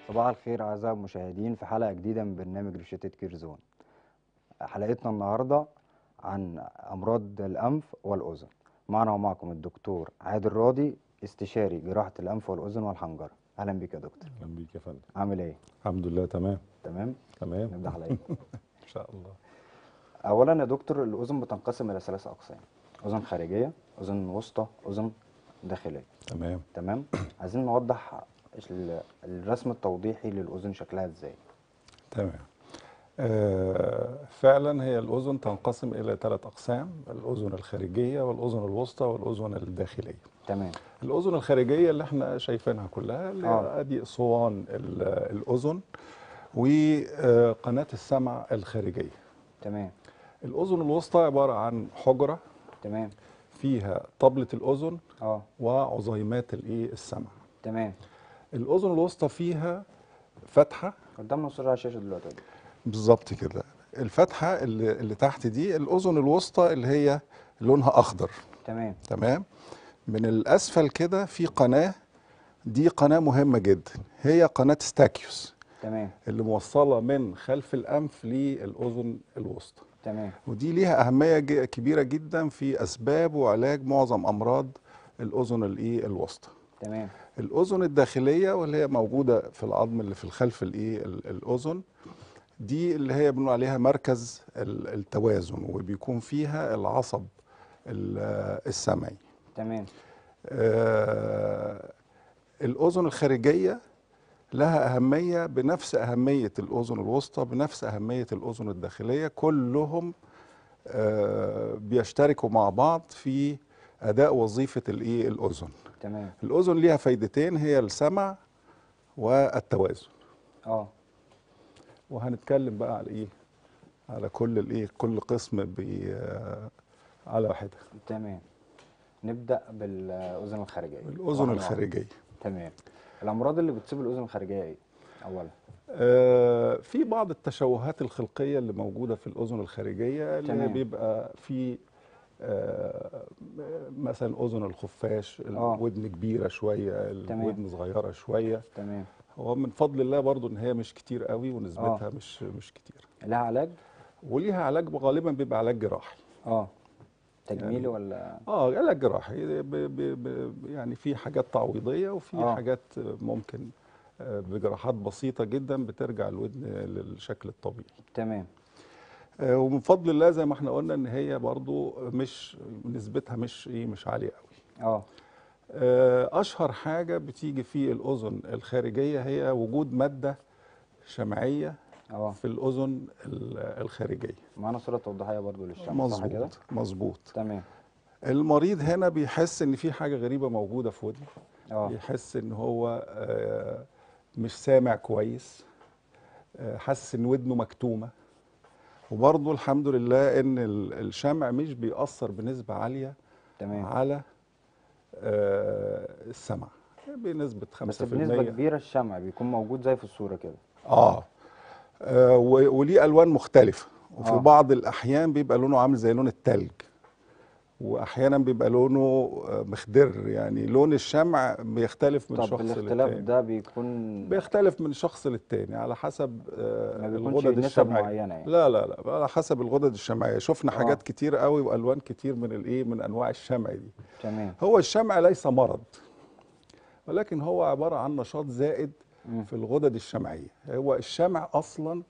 صباح الخير أعزائي المشاهدين في حلقة جديدة من برنامج روشتة كيرزون حلقتنا النهاردة عن أمراض الأنف والأذن معنا ومعكم الدكتور عادل راضي استشاري جراحة الأنف والأذن والحنجرة أهلا بيك يا دكتور اهلا بيك يا فندم عامل إيه؟ الحمد لله تمام تمام؟ تمام نبدأ حلقتنا ان شاء الله أولا يا دكتور الأذن بتنقسم إلى ثلاث أقسام أذن خارجية أذن وسطى أذن داخلية تمام تمام؟ عايزين نوضح ال- الرسم التوضيحي للأذن شكلها إزاي تمام آه فعلا هي الاذن تنقسم الى ثلاث اقسام الاذن الخارجيه والاذن الوسطى والاذن الداخليه تمام الاذن الخارجيه اللي احنا شايفينها كلها اللي آه. هي ادي اسوان ال- الاذن وقناه السمع الخارجيه تمام الاذن الوسطى عباره عن حجره تمام فيها طبله الاذن اه وعظيمات الايه السمع تمام الاذن الوسطى فيها فتحه قدامنا صورة على الشاشة دلوقتي يا دكتور. بالظبط كده الفتحه اللي, اللي تحت دي الاذن الوسطى اللي هي لونها اخضر تمام تمام من الاسفل كده في قناه دي قناه مهمه جدا هي قناه ستاكيوس تمام اللي موصله من خلف الانف للاذن الوسطى تمام ودي ليها اهميه ج- كبيره جدا في اسباب وعلاج معظم امراض الاذن الايه الوسطى تمام الاذن الداخليه واللي هي موجوده في العظم اللي في الخلف الايه ال- الاذن دي اللي هي بنقول عليها مركز ال- التوازن وبيكون فيها العصب ال- السمعي تمام آه، الأذن الخارجية لها أهمية بنفس أهمية الأذن الوسطى بنفس أهمية الأذن الداخلية كلهم آه، بيشتركوا مع بعض في أداء وظيفة الإيه الأذن تمام الأذن ليها فايدتين هي السمع والتوازن اه وهنتكلم بقى على إيه على كل الإيه كل قسم بي آه، على واحدة تمام نبدأ بالأذن الخارجية الأذن واحدة واحدة. الخارجية تمام الأمراض اللي بتصيب الأذن الخارجية إيه؟ أولا آه، في بعض التشوهات الخلقية اللي موجودة في الأذن الخارجية اللي هي تمام. بيبقى في آه، مثلا أذن الخفاش آه. الودن كبيرة شوية تمام. الودن صغيرة شوية تمام هو من فضل الله برضو إن هي مش كتير قوي ونسبتها مش مش كتير لها علاج؟ وليها علاج غالبا بيبقى علاج جراحي اه تجميلي يعني- ولا اه علاج جراحي ب ب ب يعني في حاجات تعويضيه وفي آه. حاجات ممكن آه، بجراحات بسيطه جدا بترجع الودن للشكل الطبيعي تمام آه، ومن فضل الله زي ما احنا قلنا ان هي برضو مش نسبتها مش ايه مش عاليه قوي اه آه، اشهر حاجه بتيجي في الاذن الخارجيه هي وجود ماده شمعيه اه في الاذن ال- الخارجيه معانا صورة توضيحية برضو للشمس صح كده؟ مظبوط مظبوط تمام المريض هنا بيحس ان في حاجه غريبه موجوده في ودنه اه يحس ان هو آه، مش سامع كويس آه، حاسس ان ودنه مكتومه وبرضه الحمد لله ان ال- الشمع مش بيأثر بنسبه عاليه تمام على آه، السمع بنسبه 5% بس بنسبة كبيرة الشمع بيكون موجود زي في الصورة كده اه آه، و- وليه الوان مختلفه وفي آه. بعض الاحيان بيبقى لونه عامل زي لون التلج واحيانا بيبقى لونه آه، مخضر يعني لون الشمع بيختلف من طب شخص الاختلاف للتاني ده بيكون بيختلف من شخص للتاني على حسب آه، ما بيكونش الغدد نسب الشمعيه معينة يعني لا لا لا على حسب الغدد الشمعيه شفنا آه. حاجات كتير قوي والوان كتير من الايه من انواع الشمع دي تمام هو الشمع ليس مرض ولكن هو عباره عن نشاط زائد مم. في الغدد الشمعيه هو الشمع اصلا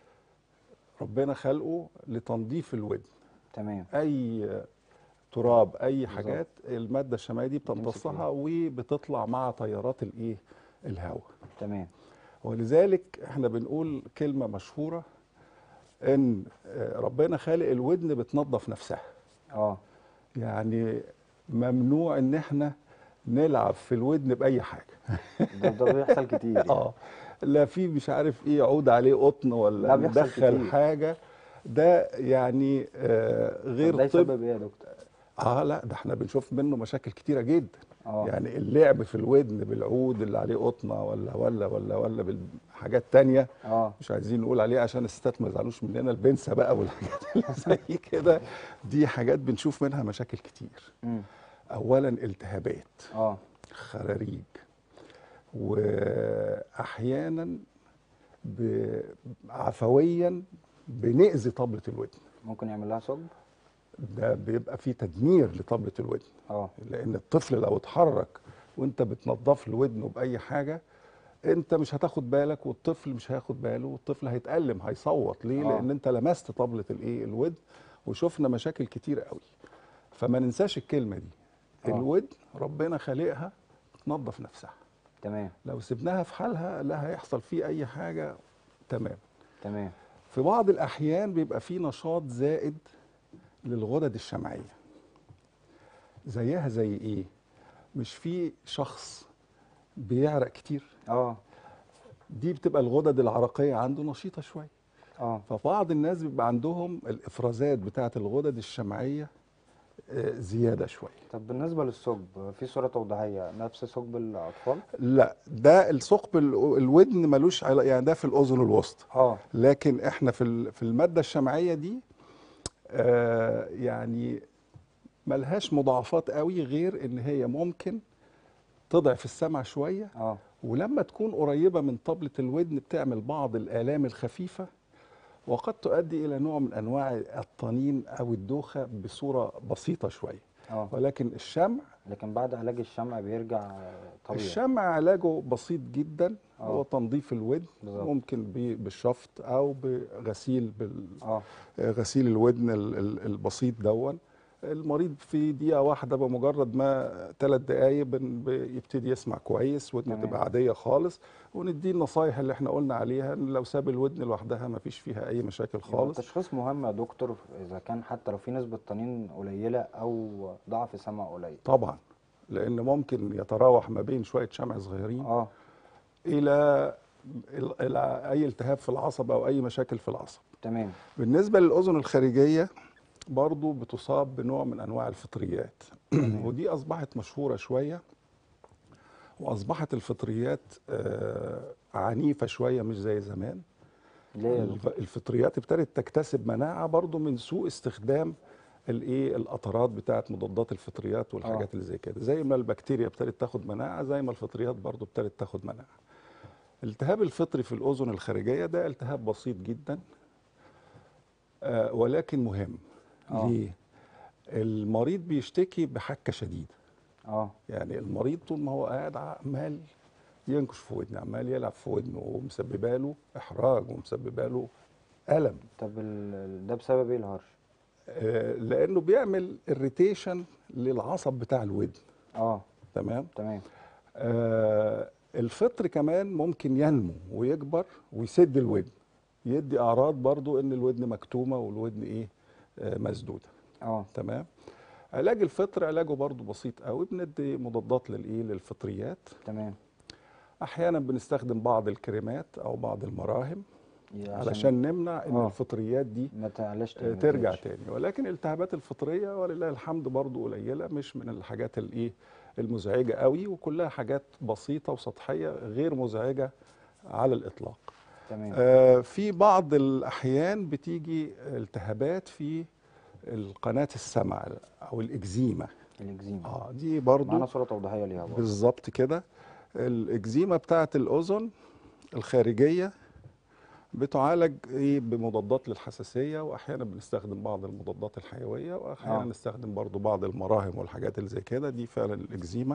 ربنا خلقه لتنظيف الودن تمام اي تراب اي بالظبط. حاجات الماده الشمعيه دي بتمسك بتمتصها وبتطلع مع تيارات الايه الهواء تمام ولذلك احنا بنقول كلمه مشهوره ان آه، ربنا خالق الودن بتنظف نفسها اه يعني ممنوع ان احنا نلعب في الودن باي حاجه ده ده بيحصل كتير يعني. اه لا في مش عارف ايه عود عليه قطن لا، ولا بيحصل ندخل كتير. حاجه ده يعني آه طب ده غير طب يسبب ايه يا دكتور؟ اه لا ده احنا بنشوف منه مشاكل كتيره جدا اه يعني اللعب في الودن بالعود اللي عليه قطنه ولا ولا ولا ولا بالحاجات تانية اه مش عايزين نقول عليه عشان الستات ما يزعلوش مننا البنسة بقى والحاجات اللي زي كده دي حاجات بنشوف منها مشاكل كتير امم اولا التهابات اه خراريج احيانا ب- عفويا بنأذي طبلة الودن ممكن يعمل لها ثقب ده بيبقى فيه تدمير لطبلة الودن اه لان الطفل لو اتحرك وانت بتنظف له ودنه باي حاجه انت مش هتاخد بالك والطفل مش هياخد باله والطفل هيتألم هيصوت ليه آه. لان انت لمست طبلة الايه الودن وشفنا مشاكل كتير قوي فما ننساش الكلمه دي آه. الودن ربنا خالقها بتنظف نفسها تمام لو سبناها في حالها لا هيحصل فيه اي حاجه تمام تمام في بعض الاحيان بيبقى فيه نشاط زائد للغدد الشمعيه زيها زي ايه مش في شخص بيعرق كتير اه دي بتبقى الغدد العرقيه عنده نشيطه شويه اه فبعض الناس بيبقى عندهم الافرازات بتاعه الغدد الشمعيه آه، زياده شويه طب بالنسبة للثقب في صورة توضيحية نفس ثقب الأطفال؟ لا ده الثقب ال- الودن ملوش علاقه يعني ده في الاذن الوسطى اه لكن احنا في ال- في الماده الشمعيه دي آه يعني ملهاش مضاعفات قوي غير ان هي ممكن تضعف السمع شويه اه ولما تكون قريبه من طبله الودن بتعمل بعض الالام الخفيفه وقد تؤدي الى نوع من انواع الطنين او الدوخه بصوره بسيطه شويه اه ولكن الشمع لكن بعد علاج الشمع بيرجع طبيعي الشمع علاجه بسيط جدا آه. هو تنظيف الودن بالظبط. ممكن ب- بالشفط او بغسيل بال اه غسيل الودن ال- ال- البسيط دون المريض في دقيقة واحدة بمجرد ما ثلاث دقايق بن- بيبتدي يسمع كويس ودنه تمام. تبقى عادية خالص ونديه النصايح اللي احنا قلنا عليها إن لو ساب الودن لوحدها ما فيش فيها أي مشاكل يبقى خالص التشخيص مهم يا دكتور إذا كان حتى لو في نسبة طنين قليلة أو ضعف سمع قليل طبعا لأن ممكن يتراوح ما بين شوية شمع صغيرين اه إلى إلى أي التهاب في العصب أو أي مشاكل في العصب تمام بالنسبة للأذن الخارجية برضو بتصاب بنوع من أنواع الفطريات ودي أصبحت مشهورة شوية وأصبحت الفطريات آه، عنيفة شوية مش زي زمان ليه يا دكتور؟ الف- الفطريات ابتدت تكتسب مناعة برضو من سوء استخدام الايه القطرات بتاعت مضادات الفطريات والحاجات اللي زي كده زي ما البكتيريا ابتدت تاخد مناعة زي ما الفطريات برضو ابتدت تاخد مناعة الالتهاب الفطري في الأذن الخارجية ده التهاب بسيط جدا آه ولكن مهم آه. ليه؟ المريض بيشتكي بحكة شديدة اه يعني المريض طول ما هو قاعد عمال ينكش في ودنه عمال يلعب في ودنه ومسببه له إحراج ومسببه له ألم طب ال- ده بسبب ايه الهرش؟ آه لأنه بيعمل اريتيشن للعصب بتاع الودن اه تمام تمام آه الفطر كمان ممكن ينمو ويكبر ويسد الودن يدي اعراض برضو ان الودن مكتومه والودن ايه آه مسدوده اه تمام علاج الفطر علاجه برضو بسيط قوي بندي مضادات للايه للفطريات تمام احيانا بنستخدم بعض الكريمات او بعض المراهم يا علشان نمنع ان آه. الفطريات دي ما تعلاش آه، تاني ما ترجع تزيدش. تاني ولكن الالتهابات الفطريه ولله الحمد برضو قليله مش من الحاجات الايه المزعجه قوي وكلها حاجات بسيطه وسطحيه غير مزعجه على الاطلاق تمام آه، في بعض الاحيان بتيجي التهابات في القناه السمع او الاكزيما الاكزيما اه دي برضو معانا صورة توضيحية ليها برضه بالظبط كده الاكزيما بتاعه الاذن الخارجيه بتعالج ايه بمضادات للحساسيه واحيانا بنستخدم بعض المضادات الحيويه واحيانا آه. نستخدم برضو بعض المراهم والحاجات اللي زي كده دي فعلا الاكزيما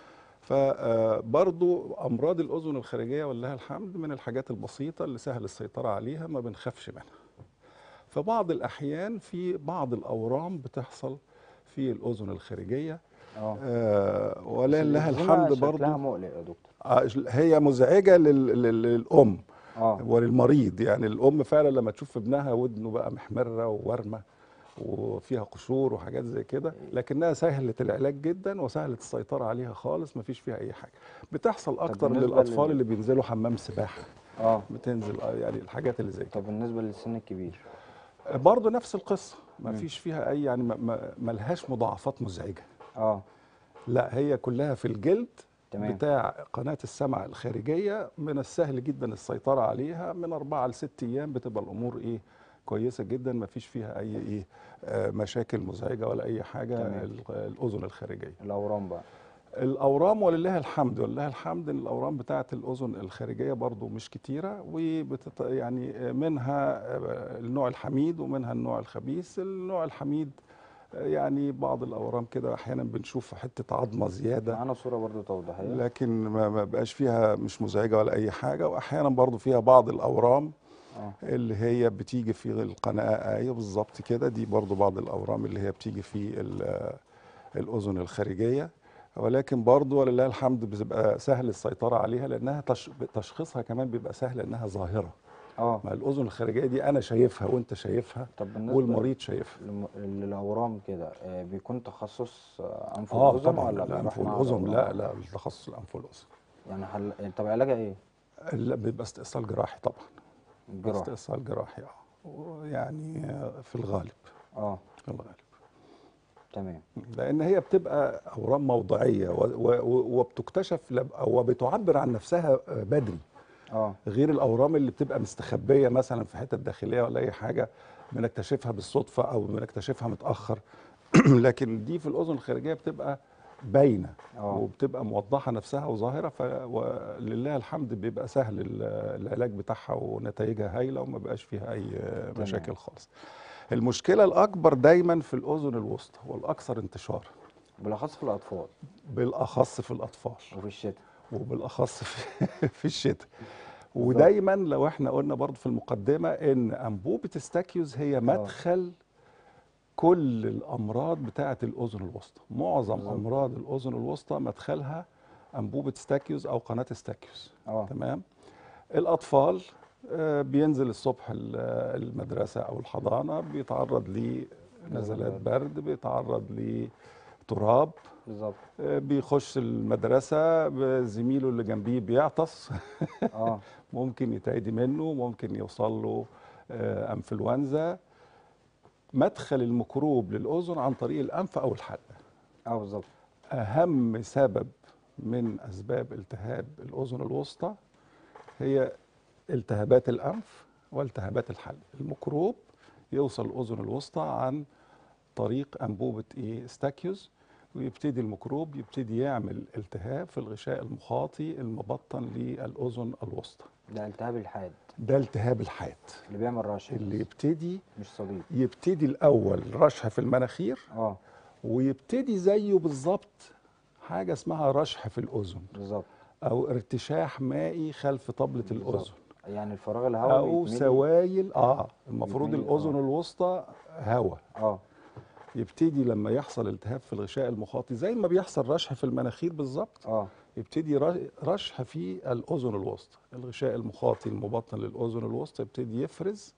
فبرضو امراض الاذن الخارجيه ولله الحمد من الحاجات البسيطه اللي سهل السيطره عليها ما بنخافش منها في بعض الاحيان في بعض الاورام بتحصل في الاذن الخارجيه اه آه بس ولله الإكزيما الحمد شكلها برضو مقلق يا دكتور آه، هي مزعجه لل- لل- للام اه وللمريض يعني الام فعلا لما تشوف ابنها ودنه بقى محمره وورمه وفيها قشور وحاجات زي كده لكنها سهله العلاج جدا وسهله السيطره عليها خالص مفيش فيها اي حاجه بتحصل اكتر بالنسبة للاطفال لل- اللي بينزلوا حمام سباحه اه بتنزل آه، يعني الحاجات اللي زي كده طب بالنسبة للسن الكبير برضه نفس القصه مم. مفيش فيها اي يعني ما- ما ملهاش مضاعفات مزعجه اه لا هي كلها في الجلد تمام بتاع قناة السمع الخارجية من السهل جدا السيطرة عليها من أربعة لست أيام بتبقى الأمور إيه كويسة جدا ما فيش فيها أي إيه آه، مشاكل مزعجة ولا أي حاجة تمام. ال- الأذن الخارجية الأورام بقى الاورام ولله الحمد ولله الحمد ان الاورام بتاعه الاذن الخارجيه برضو مش كتيره وبتت يعني منها النوع الحميد ومنها النوع الخبيث النوع الحميد يعني بعض الاورام كده احيانا بنشوف حته عظمه زياده معانا صورة برضو توضيحية لكن ما ما بقاش فيها مش مزعجه ولا اي حاجه واحيانا برضو فيها بعض الاورام اه اللي هي بتيجي في القناه ايه بالظبط كده دي برضو بعض الاورام اللي هي بتيجي في ال- الاذن الخارجيه ولكن برضو ولله الحمد بتبقى سهل السيطره عليها لانها تش- تشخيصها كمان بيبقى سهل لانها ظاهره اه ما الاذن الخارجيه دي انا شايفها وانت شايفها طب بالنسبة والمريض شايفها للم- للأورام كده آه، بيكون تخصص آه، أنف اه وأذن طبعا ولا الانف بيروح مع والاذن لا الأورام؟ لا التخصص الانف والاذن يعني حل... طب علاجها إيه؟ لا بيبقى استئصال جراحي طبعا الجراحة استئصال جراحي اه يعني في الغالب اه في الغالب تمام لان هي بتبقى اورام موضعيه و- و- وبتكتشف لب- وبتعبر عن نفسها بدري اه غير الاورام اللي بتبقى مستخبيه مثلا في حته داخليه ولا اي حاجه بنكتشفها بالصدفه او بنكتشفها متاخر لكن دي في الاذن الخارجيه بتبقى باينه اه وبتبقى موضحه نفسها وظاهره ف ولله الحمد بيبقى سهل ال- العلاج بتاعها ونتائجها هايله وما بقاش فيها اي مشاكل خالص المشكله الاكبر دايما في الاذن الوسطى والاكثر انتشارا بالأخص في الأطفال بالاخص في الاطفال وفي الشتاء وبالاخص في, في الشتاء ودايما لو احنا قلنا برضو في المقدمه ان انبوبه استاكيوز هي مدخل كل الامراض بتاعه الاذن الوسطى معظم بالظبط. امراض الاذن الوسطى مدخلها انبوبه ستاكيوز او قناه ستاكيوز اه تمام الاطفال آه، بينزل الصبح ال- المدرسه او الحضانه بيتعرض لنزلات برد. برد بيتعرض لتراب بالظبط آه، بيخش المدرسه زميله اللي جنبيه بيعطس اه ممكن يتعدي منه ممكن يوصل له آه، انفلونزا مدخل الميكروب للاذن عن طريق الانف او الحلق اه بالظبط اهم سبب من اسباب التهاب الاذن الوسطى هي التهابات الانف والتهابات الحلق الميكروب يوصل الاذن الوسطى عن طريق انبوبه ايه ستاكيوز ويبتدي الميكروب يبتدي يعمل التهاب في الغشاء المخاطي المبطن للاذن الوسطى ده التهاب الحاد ده التهاب الحاد اللي بيعمل رشح اللي يبتدي مش صليب يبتدي الاول رشح في المناخير اه ويبتدي زيه بالظبط حاجه اسمها رشح في الاذن بالظبط او ارتشاح مائي خلف طبله بالظبط. الاذن يعني الفراغ الهواء او بيتملي- سوائل اه المفروض بيتملي، الاذن آه. الوسطى هواء اه يبتدي لما يحصل التهاب في الغشاء المخاطي زي ما بيحصل رشح في المناخير بالظبط اه يبتدي ر- رشح في الاذن الوسطى الغشاء المخاطي المبطن للاذن الوسطى يبتدي يفرز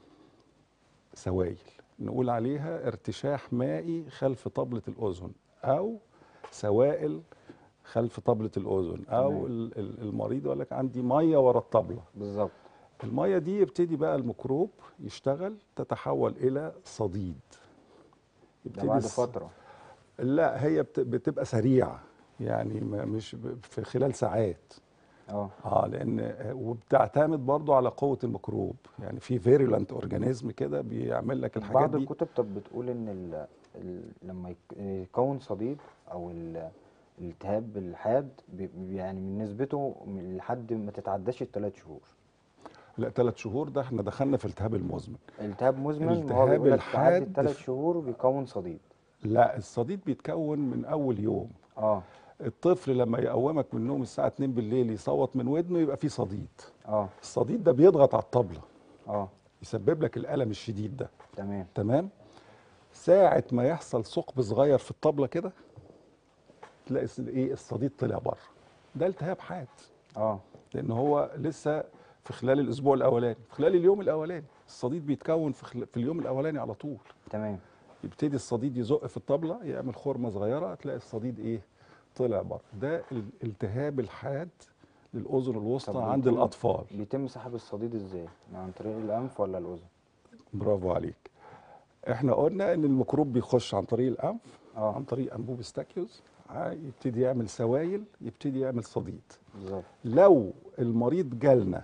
سوائل نقول عليها ارتشاح مائي خلف طبلة الأذن أو سوائل خلف طبلة الأذن أو تمام. ال- ال- المريض يقول لك عندي مية ورا الطبلة بالظبط المية دي يبتدي بقى الميكروب يشتغل تتحول إلى صديد ده بعد الص- فترة لا هي بت- بتبقى سريعة يعني ما- مش ب- في خلال ساعات اه اه لان وبتعتمد برضو على قوه الميكروب يعني في فيرولنت اورجانيزم كده بيعمل لك الحاجات بعض دي الكتب طب بتقول ان ال... ال... لما يك- يكون صديد او ال... الالتهاب الحاد بي... يعني من نسبته من لحد ما تتعداش الثلاث شهور لا ثلاث شهور ده احنا دخلنا في التهاب المزمن التهاب مزمن ما هو الالتهاب بيقول لك الحاد تعدي الثلاث في- شهور بيكون صديد لا الصديد بيتكون من اول يوم اه الطفل لما يقومك من النوم الساعه 2 بالليل يصوت من ودنه يبقى فيه صديد اه الصديد ده بيضغط على الطبله اه يسبب لك الالم الشديد ده تمام تمام ساعه ما يحصل ثقب صغير في الطبله كده تلاقي الس- ايه الصديد طلع بره ده التهاب حاد اه لان هو لسه في خلال الاسبوع الاولاني في خلال اليوم الاولاني الصديد بيتكون في, خل... في اليوم الاولاني على طول تمام يبتدي الصديد يزق في الطبله يعمل خرمه صغيره تلاقي الصديد ايه طلع بره ده الالتهاب الحاد للاذن الوسطى طب عند بيتم- الاطفال بيتم سحب الصديد ازاي عن طريق الانف ولا الاذن برافو عليك احنا قلنا ان الميكروب بيخش عن طريق الانف اه عن طريق انبوب ستاكيوز ع- يبتدي يعمل سوائل يبتدي يعمل صديد بالظبط لو المريض جالنا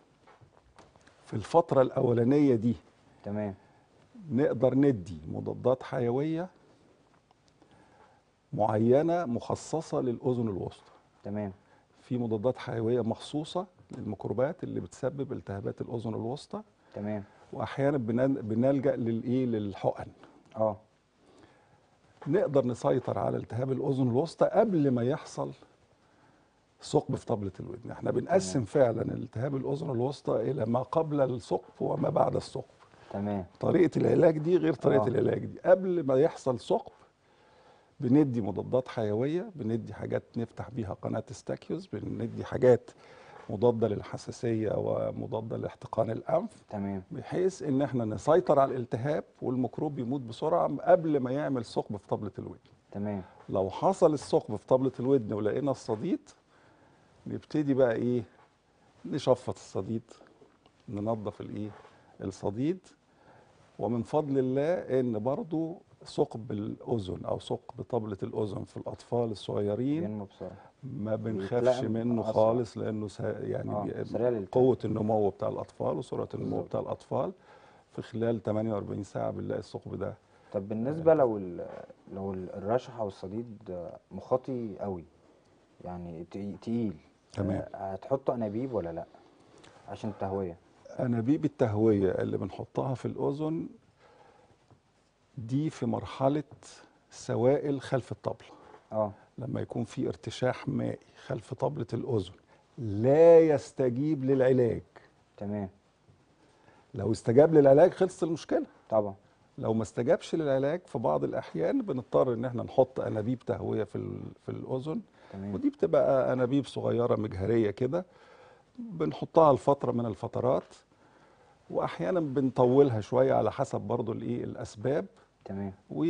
في الفتره الاولانيه دي تمام نقدر ندي مضادات حيويه معينه مخصصه للاذن الوسطى تمام في مضادات حيويه مخصوصه للميكروبات اللي بتسبب التهابات الاذن الوسطى تمام واحيانا بنل- بنلجا للايه للحقن اه نقدر نسيطر على التهاب الاذن الوسطى قبل ما يحصل ثقب في طبله الودن احنا بنقسم فعلا التهاب الاذن الوسطى الى ما قبل الثقب وما بعد الثقب تمام طريقه العلاج دي غير طريقه آه. العلاج دي قبل ما يحصل ثقب بندي مضادات حيويه بندي حاجات نفتح بيها قناه استاكيوس بندي حاجات مضاده للحساسيه ومضاده لاحتقان الانف تمام بحيث ان احنا نسيطر على الالتهاب والميكروب يموت بسرعه قبل ما يعمل ثقب في طبله الودن تمام لو حصل الثقب في طبله الودن ولقينا الصديد نبتدي بقى ايه نشفط الصديد ننظف الايه الصديد ومن فضل الله ان برضو ثقب الاذن او ثقب طبله الاذن في الاطفال الصغيرين بينمو بسرعه ما بنخافش بيتلائم منه أسرع. خالص لانه سا يعني آه، بي- سريع الالتهاب. قوه النمو بتاع الاطفال وسرعه النمو بالظبط. بتاع الاطفال في خلال 48 ساعه بنلاقي الثقب ده طب بالنسبه لو ال- لو ال- الرشح او الصديد مخاطي قوي يعني تقي- تقيل تمام. آه، هتحط انابيب ولا لا عشان التهويه انابيب التهويه اللي بنحطها في الاذن دي في مرحله سوائل خلف الطبله اه لما يكون في ارتشاح مائي خلف طبله الاذن لا يستجيب للعلاج تمام لو استجاب للعلاج خلصت المشكله طبعا لو ما استجابش للعلاج في بعض الاحيان بنضطر ان احنا نحط انابيب تهويه في ال- في الاذن تمام ودي بتبقى انابيب صغيره مجهريه كده بنحطها لفتره من الفترات واحيانا بنطولها شويه على حسب برضو الايه الاسباب تمام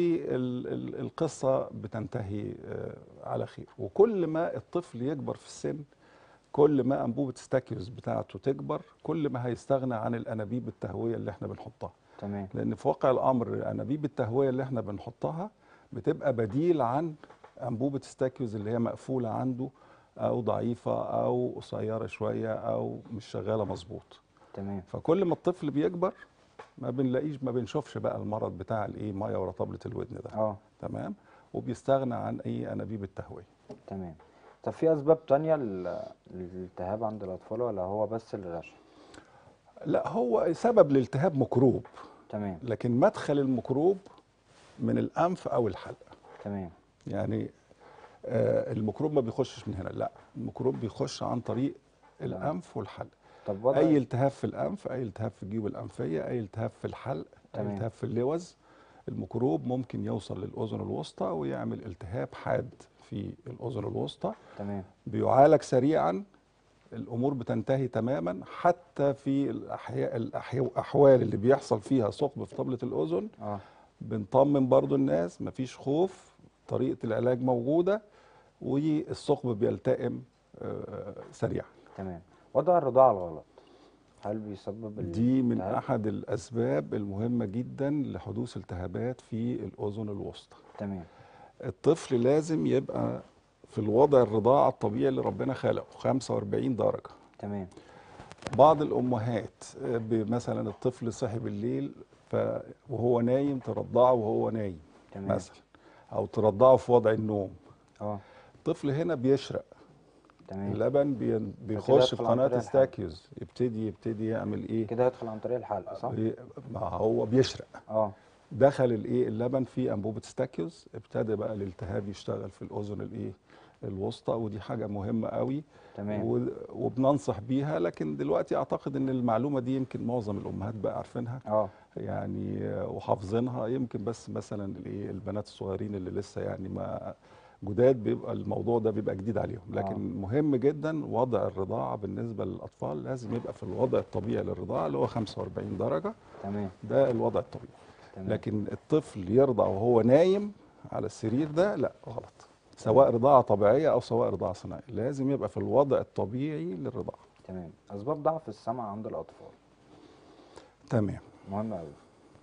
والقصه بتنتهي آه، على خير وكل ما الطفل يكبر في السن كل ما انبوبه ستاكيوس بتاعته تكبر كل ما هيستغنى عن الانابيب التهويه اللي احنا بنحطها تمام لان في واقع الامر انابيب التهويه اللي احنا بنحطها بتبقى بديل عن انبوبه ستاكيوز اللي هي مقفوله عنده او ضعيفه او قصيره شويه او مش شغاله مظبوط تمام فكل ما الطفل بيكبر ما بنلاقيش ما بنشوفش بقى المرض بتاع الايه ميه ورا طبله الودن ده اه تمام وبيستغنى عن اي انابيب التهويه تمام طب في اسباب تانية لل- للالتهاب عند الاطفال ولا هو بس الرشح لا هو سبب الالتهاب ميكروب تمام لكن مدخل الميكروب من الانف او الحلق تمام يعني آه الميكروب ما بيخشش من هنا لا الميكروب بيخش عن طريق لا. الانف والحلق طب وضع اي التهاب في الانف اي التهاب في الجيوب الانفيه اي التهاب في الحلق اي تمام. التهاب في اللوز الميكروب ممكن يوصل للاذن الوسطى ويعمل التهاب حاد في الاذن الوسطى تمام بيعالج سريعا الامور بتنتهي تماما حتى في الاحياء الاحوال اللي بيحصل فيها ثقب في طبله الاذن اه بنطمن برضو الناس مفيش خوف طريقة العلاج موجودة والثقب بيلتئم آه، سريعا تمام وضع الرضاعة الغلط هل بيسبب ال- دي من التهاب؟ أحد الأسباب المهمة جدا لحدوث التهابات في الأذن الوسطى تمام الطفل لازم يبقى في الوضع الرضاعة الطبيعي اللي ربنا خلقه 45 درجة تمام بعض الأمهات آه، ب- مثلا الطفل صحي بالليل ف وهو نايم ترضعه وهو نايم تمام مثلا أو ترضعه في وضع النوم اه الطفل هنا بيشرق تمام اللبن بي- بيخش يدخل في عن قناه طريق استاكيوز يبتدي يبتدي يعمل ايه كده هيدخل عن طريق الحلق صح؟ بي- ما هو بيشرق اه دخل الايه اللبن في انبوبه ستاكيوز ابتدى بقى الالتهاب يشتغل في الاذن الايه الوسطى ودي حاجه مهمه قوي تمام و- وبننصح بيها لكن دلوقتي اعتقد ان المعلومه دي يمكن معظم الامهات بقى عارفينها اه يعني آه، وحافظينها يمكن بس مثلا الايه البنات الصغيرين اللي لسه يعني ما جداد بيبقى الموضوع ده بيبقى جديد عليهم لكن آه. مهم جدا وضع الرضاعه بالنسبه للاطفال لازم يبقى في الوضع الطبيعي للرضاعه اللي هو 45 درجه تمام ده الوضع الطبيعي تمام لكن الطفل يرضع وهو نايم على السرير ده لا غلط سواء رضاعه طبيعيه او سواء رضاعه صناعيه لازم يبقى في الوضع الطبيعي للرضاعه تمام اسباب ضعف السمع عند الاطفال تمام مهمة قوي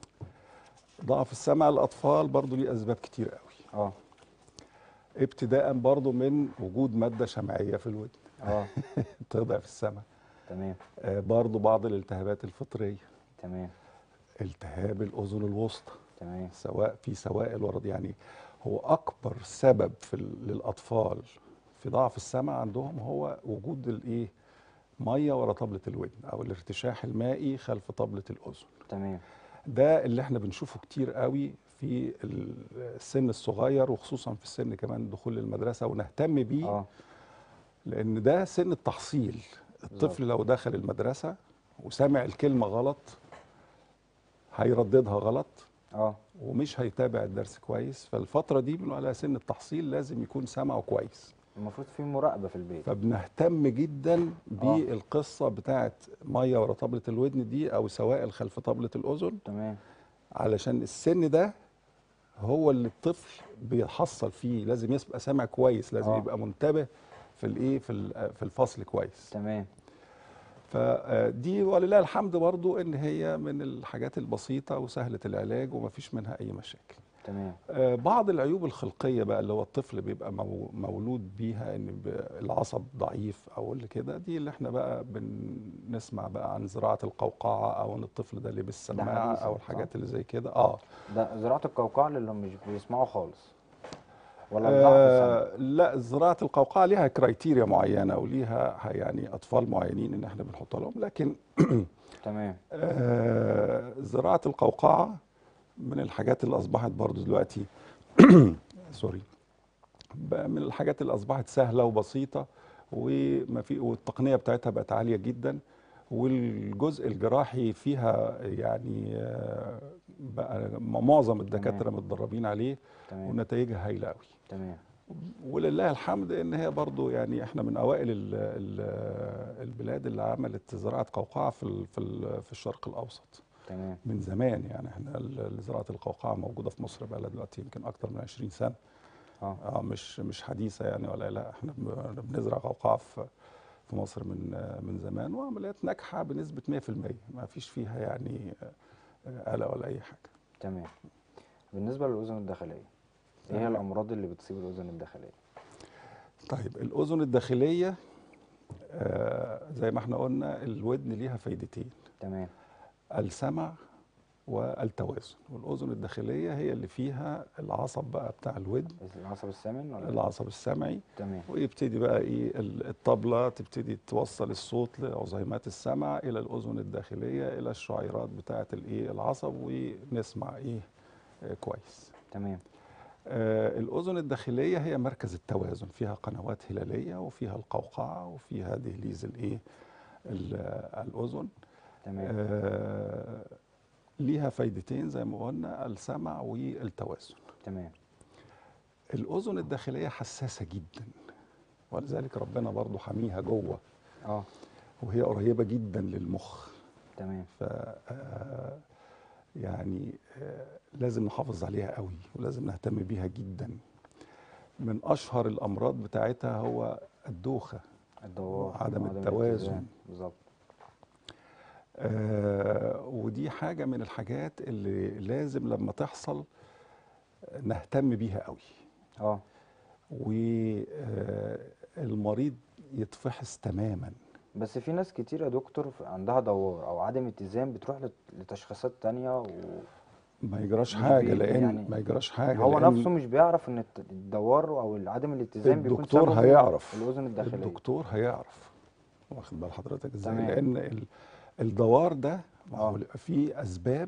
ضعف السمع للاطفال برضو ليه اسباب كتير قوي اه ابتداء برضو من وجود مادة شمعية في الودن اه تضعف السمع تمام آه، برضو بعض الالتهابات الفطرية تمام التهاب الأذن الوسطى تمام سواء في سوائل ورد يعني هو اكبر سبب في ال- للاطفال في ضعف السمع عندهم هو وجود الايه ميه ورا طبله الودن او الارتشاح المائي خلف طبله الاذن تمام ده اللي احنا بنشوفه كتير قوي في ال- السن الصغير وخصوصا في السن كمان دخول المدرسه ونهتم بيه اه لان ده سن التحصيل الطفل لو دخل المدرسه وسمع الكلمه غلط هيرددها غلط اه ومش هيتابع الدرس كويس فالفتره دي بنقول عليها سن التحصيل لازم يكون سمعه كويس المفروض في مراقبه في البيت فبنهتم جدا بالقصه بتاعت ميه ورا طبله الودن دي او سوائل خلف طبله الاذن تمام علشان السن ده هو اللي الطفل بيحصل فيه لازم يبقى سامع كويس لازم آه. يبقى منتبه في الايه في ال- في الفصل كويس تمام فدي ولله الحمد برضو ان هي من الحاجات البسيطه وسهله العلاج ومفيش منها اي مشاكل تمام آه، بعض العيوب الخلقيه بقى اللي هو الطفل بيبقى مو- مولود بيها ان ب- العصب ضعيف او اللي كده دي اللي احنا بقى بنسمع بقى عن زراعه القوقعه او ان الطفل ده لبس ده سماعه حديثاً، او صح؟ الحاجات اللي زي كده اه ده زراعه القوقعه اللي مش بيسمعوا خالص ولا الضعف السمع آه لا زراعه القوقعه ليها كرايتيريا معينه وليها ه- يعني اطفال معينين ان احنا بنحط لهم لكن تمام آه زراعه القوقعه من الحاجات اللي اصبحت برضو دلوقتي سوري بقى من الحاجات اللي اصبحت سهله وبسيطه وما في والتقنيه بتاعتها بقت عاليه جدا والجزء الجراحي فيها يعني آه، بقى معظم الدكاتره متدربين عليه تمام ونتائجها هايله قوي تمام ولله الحمد ان هي برضو يعني احنا من اوائل ال ال البلاد اللي عملت زراعه قوقعه في ال في, ال في الشرق الاوسط تمام من زمان يعني احنا ال- زراعه القوقعه موجوده في مصر بقى لها دلوقتي يمكن اكتر من 20 سنه اه اه مش مش حديثه يعني ولا لا احنا بن- بنزرع قوقعه في في مصر من آه، من زمان وعمليات ناجحه بنسبه 100% ما فيش فيها يعني آه، قلق ولا اي حاجه تمام بالنسبه للاذن الداخليه ايه هي تمام. الامراض اللي بتصيب الاذن الداخليه طيب الأذن الداخلية آه زي ما احنا قلنا الودن ليها فايدتين تمام السمع والتوازن والأذن الداخلية هي اللي فيها العصب بقى بتاع الودن العصب الثامن ولا العصب السمعي تمام ويبتدي بقى ايه ال- الطبلة تبتدي توصل الصوت لعظيمات السمع إلى الأذن الداخلية إلى الشعيرات بتاعة الايه العصب ونسمع ايه آه كويس تمام آه، الأذن الداخلية هي مركز التوازن فيها قنوات هلالية وفيها القوقعة وفيها دهليز الإيه ال- الأذن تمام آه، ليها فايدتين زي ما قلنا السمع والتوازن تمام الأذن الداخلية حساسة جدا ولذلك ربنا برضو حميها جوه اه وهي قريبة جدا للمخ تمام ف آه، يعني آه، لازم نحافظ عليها قوي ولازم نهتم بيها جدا من اشهر الامراض بتاعتها هو الدوخه الدوار عدم وعدم التوازن. الاتزان. بالظبط آه ودي حاجه من الحاجات اللي لازم لما تحصل نهتم بيها قوي اه والمريض يتفحص تماما بس في ناس كتير يا دكتور ف- عندها دوار او عدم اتزان بتروح لت- لتشخيصات تانية و... ما يجراش مش حاجه بي- لان يعني ما يجراش حاجه هو لأن نفسه مش بيعرف ان الت- الدوار او عدم الاتزان بيكون الدكتور سببه هيعرف الاذن الداخليه الدكتور هيعرف واخد بال حضرتك ازاي تمام. لان ال- الدوار ده ما هو آه. بيبقى فيه اسباب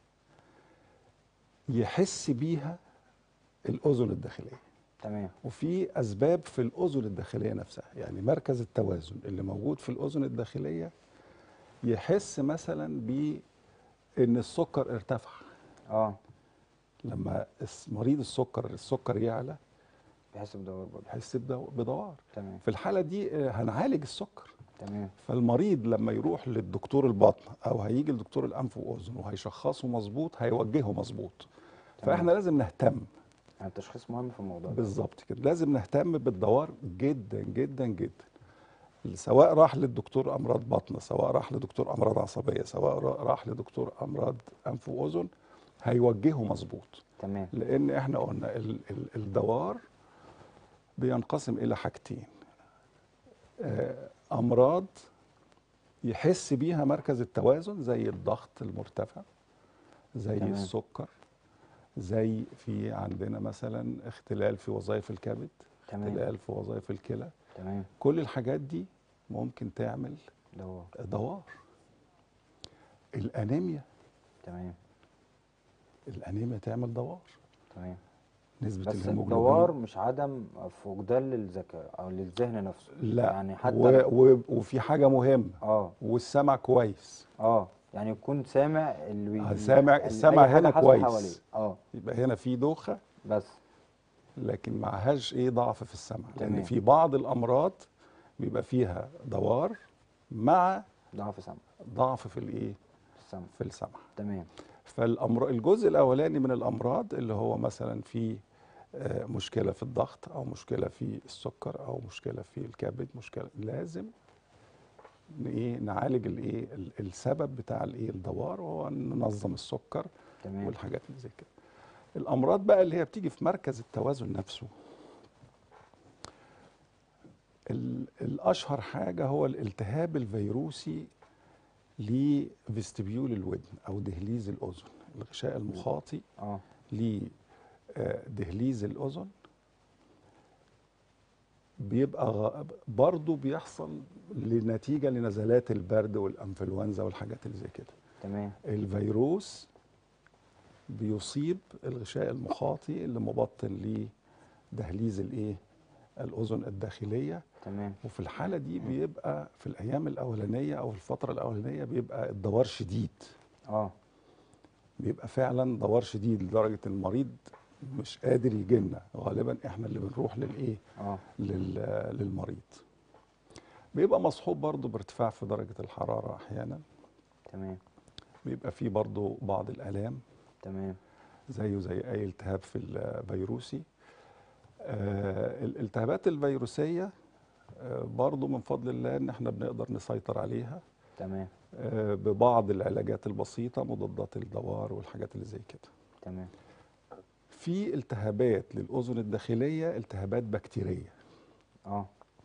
يحس بيها الاذن الداخليه تمام وفي اسباب في الاذن الداخليه نفسها يعني مركز التوازن اللي موجود في الاذن الداخليه يحس مثلا بان السكر ارتفع اه لما الس- مريض السكر السكر يعلى بيحس بدوار برضه يحس بدو- بدوار تمام في الحاله دي آه، هنعالج السكر تمام فالمريض لما يروح للدكتور البطن او هيجي لدكتور الانف واذن وهيشخصه مظبوط هيوجهه مظبوط تمام. فاحنا لازم نهتم يعني التشخيص مهم في الموضوع ده بالظبط كده لازم نهتم بالدوار جدا جدا جدا سواء راح للدكتور امراض بطن سواء راح لدكتور امراض عصبيه سواء را- راح لدكتور امراض انف واذن هيوجهه مظبوط تمام لان احنا قلنا ال- ال- الدوار بينقسم الى حاجتين آه، امراض يحس بيها مركز التوازن زي الضغط المرتفع زي تمام. السكر زي في عندنا مثلا اختلال في وظائف الكبد تمام اختلال في وظائف الكلى تمام كل الحاجات دي ممكن تعمل دوار دوار الانيميا تمام الانيميا تعمل دوار تمام نسبه بس الهيموجلوبين الدوار مش عدم فقدان للذكاء او للذهن نفسه لا يعني حتى و... و... وفي حاجه مهمه اه والسمع كويس اه يعني يكون سامع اللي بي... آه، سامع- اللي السمع أي حاجة هنا حاصلة كويس. حواليه. اه يبقى هنا في دوخه بس لكن معهاش ايه ضعف في السمع لان تمام. في بعض الامراض بيبقى فيها دوار مع ضعف سمع ضعف في الايه السمع في السمع تمام فالأمر الجزء الاولاني من الامراض اللي هو مثلا في آه، مشكله في الضغط او مشكله في السكر او مشكله في الكبد مشكله لازم ن- ايه نعالج الايه ال- السبب بتاع الايه الدوار وهو ننظم السكر تمام والحاجات اللي زي كده الامراض بقى اللي هي بتيجي في مركز التوازن نفسه ال- الاشهر حاجه هو الالتهاب الفيروسي لفيستبيول الودن او دهليز الاذن الغشاء المخاطي اه لدهليز الاذن بيبقى غ- برضه بيحصل لنتيجه لنزلات البرد والانفلونزا والحاجات اللي زي كده تمام الفيروس بيصيب الغشاء المخاطي اللي مبطن لدهليز الايه الاذن الداخليه تمام وفي الحاله دي بيبقى في الايام الاولانيه او الفتره الاولانيه بيبقى الدوار شديد اه بيبقى فعلا دوار شديد لدرجه المريض مش قادر يجينا غالبا احنا اللي بنروح للايه اه لل- للمريض بيبقى مصحوب برضه بارتفاع في درجه الحراره احيانا تمام بيبقى فيه برضه بعض الالام تمام زيه زي اي التهاب في الفيروسي آه الالتهابات الفيروسيه آه برضو من فضل الله ان احنا بنقدر نسيطر عليها تمام آه ببعض العلاجات البسيطه مضادات الدوار والحاجات اللي زي كده تمام في التهابات للاذن الداخليه التهابات بكتيريه اه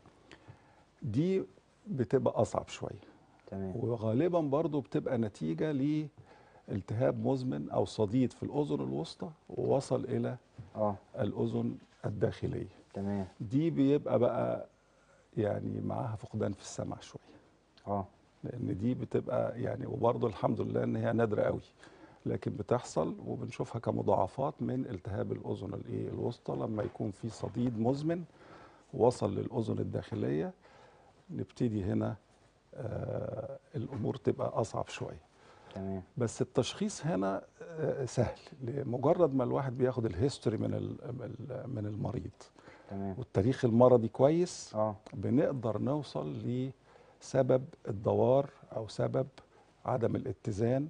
دي بتبقى اصعب شويه تمام وغالبا برضو بتبقى نتيجه لالتهاب مزمن او صديد في الاذن الوسطى ووصل الى اه الاذن الداخليه تمام دي بيبقى بقى يعني معاها فقدان في السمع شويه اه لان دي بتبقى يعني وبرضه الحمد لله ان هي نادره قوي لكن بتحصل وبنشوفها كمضاعفات من التهاب الاذن الايه الوسطى لما يكون في صديد مزمن وصل للاذن الداخليه نبتدي هنا آه الامور تبقى اصعب شويه تمام بس التشخيص هنا آه سهل لمجرد ما الواحد بياخد الهيستوري من ال- من المريض تمام والتاريخ المرضي كويس اه بنقدر نوصل لسبب الدوار او سبب عدم الاتزان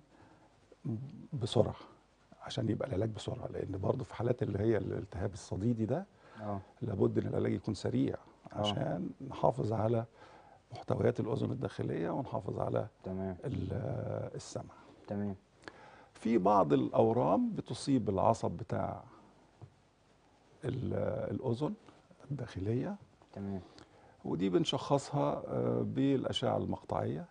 بسرعه عشان يبقى العلاج بسرعه لان برضه في حالات اللي هي الالتهاب الصديدي ده اه لابد ان العلاج يكون سريع عشان نحافظ على محتويات الاذن الداخليه ونحافظ على تمام ال- السمع تمام في بعض الاورام بتصيب العصب بتاع ال- الاذن الداخليه تمام ودي بنشخصها آه، بالأشعة المقطعية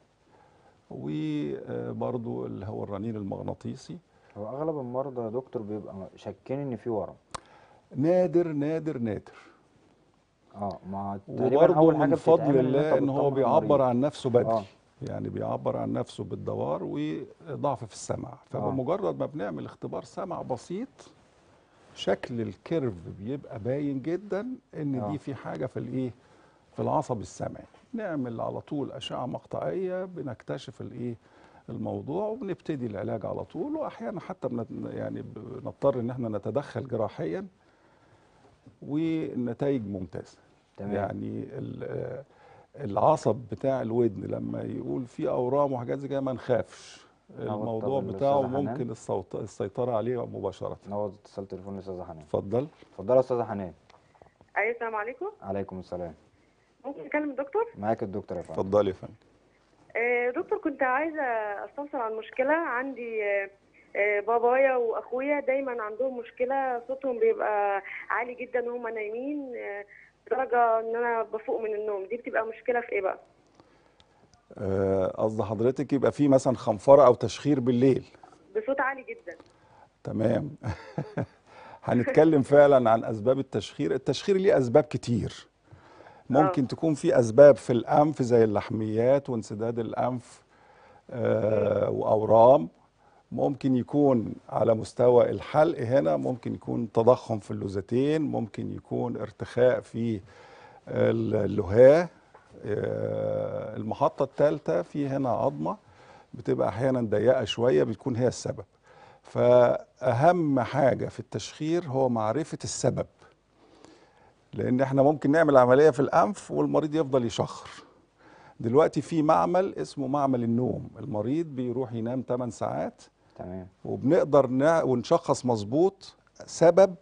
وبرضو اللي هو الرنين المغناطيسي هو اغلب المرضى يا دكتور بيبقى شاكين ان في ورم نادر نادر نادر اه مع تقريبا وبرضو اول حاجه من فضل بتتعمل إن الله أنت ان هو بتطمن بيعبر المريض. عن نفسه بدري آه. يعني بيعبر عن نفسه بالدوار وضعف في السمع فبمجرد ما بنعمل اختبار سمع بسيط شكل الكيرف بيبقى باين جدا ان آه. دي في حاجه في الايه في العصب السمعي نعمل على طول اشعه مقطعيه بنكتشف الايه الموضوع وبنبتدي العلاج على طول واحيانا حتى بنت يعني بنضطر ان احنا نتدخل جراحيا والنتائج ممتازه تمام يعني ال- آه، العصب بتاع الودن لما يقول في اورام وحاجات زي كده ما نخافش الموضوع بالأستاذة بتاعه حنان. ممكن الصوت السيطره عليه مباشره نوض اتصال تليفون الاستاذه حنان اتفضل اتفضلي يا استاذه حنان ايوه السلام عليكم عليكم السلام ممكن اكلم الدكتور معاك الدكتور يا فندم اتفضلي يا فندم آه دكتور كنت عايزه استفسر عن مشكله عندي آه آه بابايا واخويا دايما عندهم مشكله صوتهم بيبقى عالي جدا وهم نايمين آه لدرجه ان انا بفوق من النوم دي بتبقى مشكله في ايه بقى آه، قصد حضرتك يبقى في مثلا خنفره او تشخير بالليل بصوت عالي جدا تمام هنتكلم فعلا عن اسباب التشخير التشخير ليه اسباب كتير ممكن تكون في اسباب في الانف زي اللحميات وانسداد الانف آه واورام ممكن يكون على مستوى الحلق هنا ممكن يكون تضخم في اللوزتين ممكن يكون ارتخاء في اللهاه آه، المحطة الثالثة في هنا عظمة بتبقى أحيانا ضيقة شوية بتكون هي السبب فأهم حاجة في التشخير هو معرفة السبب لأن احنا ممكن نعمل عملية في الأنف والمريض يفضل يشخر دلوقتي في معمل اسمه معمل النوم المريض بيروح ينام 8 ساعات تمام وبنقدر نع- ونشخص مظبوط سبب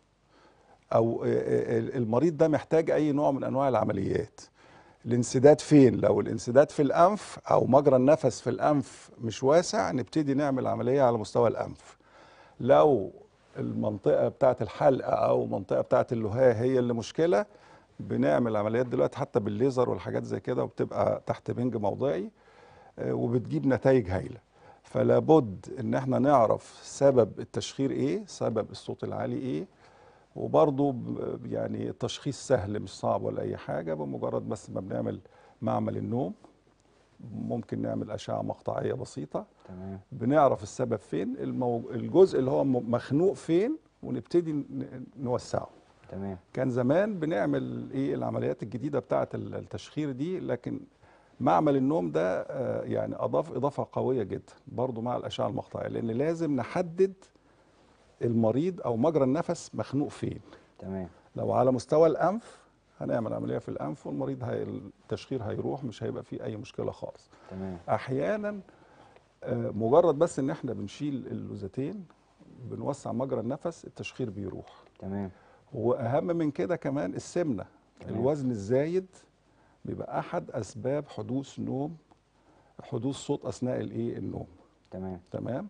او آه، آه، المريض ده محتاج اي نوع من انواع العمليات الانسداد فين لو الانسداد في الانف او مجرى النفس في الانف مش واسع نبتدي نعمل عمليه على مستوى الانف لو المنطقه بتاعه الحلقه او المنطقه بتاعه اللهاه هي اللي مشكله بنعمل عمليات دلوقتي حتى بالليزر والحاجات زي كده وبتبقى تحت بنج موضعي آه، وبتجيب نتائج هايله فلا بد ان احنا نعرف سبب التشخير ايه سبب الصوت العالي ايه وبرضه ب- يعني التشخيص سهل مش صعب ولا اي حاجه بمجرد بس ما بنعمل معمل النوم ممكن نعمل اشعه مقطعيه بسيطه تمام بنعرف السبب فين المو... الجزء اللي هو م- مخنوق فين ونبتدي ن- نوسعه تمام كان زمان بنعمل ايه العمليات الجديده بتاعه ال- التشخير دي لكن معمل النوم ده آه، يعني اضاف اضافه قويه جدا برضو مع الاشعه المقطعيه لان لازم نحدد المريض او مجرى النفس مخنوق فين تمام لو على مستوى الانف هنعمل عمليه في الانف والمريض هي التشخير هيروح مش هيبقى فيه اي مشكله خالص تمام احيانا آه، مجرد بس ان احنا بنشيل اللوزتين بنوسع مجرى النفس التشخير بيروح تمام واهم من كده كمان السمنه تمام. الوزن الزايد بيبقى احد اسباب حدوث نوم حدوث صوت اثناء الايه النوم تمام تمام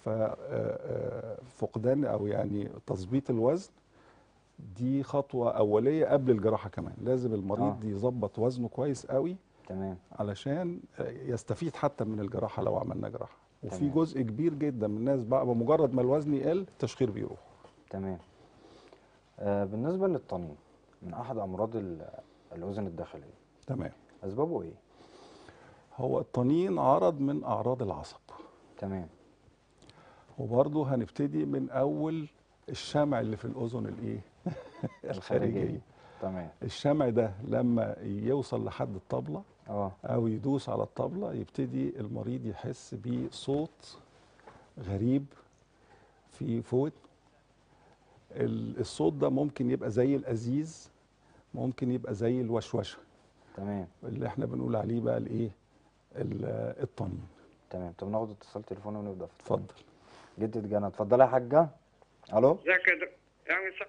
ففقدان او يعني تظبيط الوزن دي خطوه اوليه قبل الجراحه كمان لازم المريض آه. يظبط وزنه كويس قوي تمام علشان يستفيد حتى من الجراحه لو عملنا جراحه وفي تمام. جزء كبير جدا من الناس بقى بمجرد ما الوزن يقل التشخير بيروح تمام آه بالنسبة للطنين من أحد أمراض ال- الأذن الداخلية تمام أسبابه إيه؟ هو الطنين عرض من اعراض العصب تمام وبرضه هنبتدي من اول الشمع اللي في الاذن الايه الخارجيه تمام الشمع ده لما يوصل لحد الطبله اه او يدوس على الطبله يبتدي المريض يحس بصوت غريب في فوت الصوت ده ممكن يبقى زي الازيز ممكن يبقى زي الوشوشه تمام اللي احنا بنقول عليه بقى الايه ال- الطنين تمام طب ناخد اتصال تليفوني ونبدأ في اتفضل جدة جنى اتفضلي يا حاجة الو ازيك يا دك- يا مساء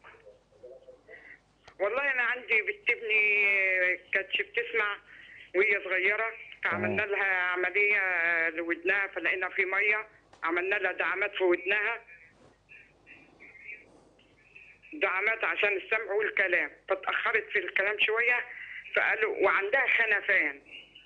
والله انا عندي بنت ابني كانتش بتسمع وهي صغيره فعملنا تمام. لها عمليه لودنها فلقينا في ميه عملنا لها دعامات في ودنها دعامات عشان السمع والكلام فاتاخرت في الكلام شويه فقالوا وعندها خنفان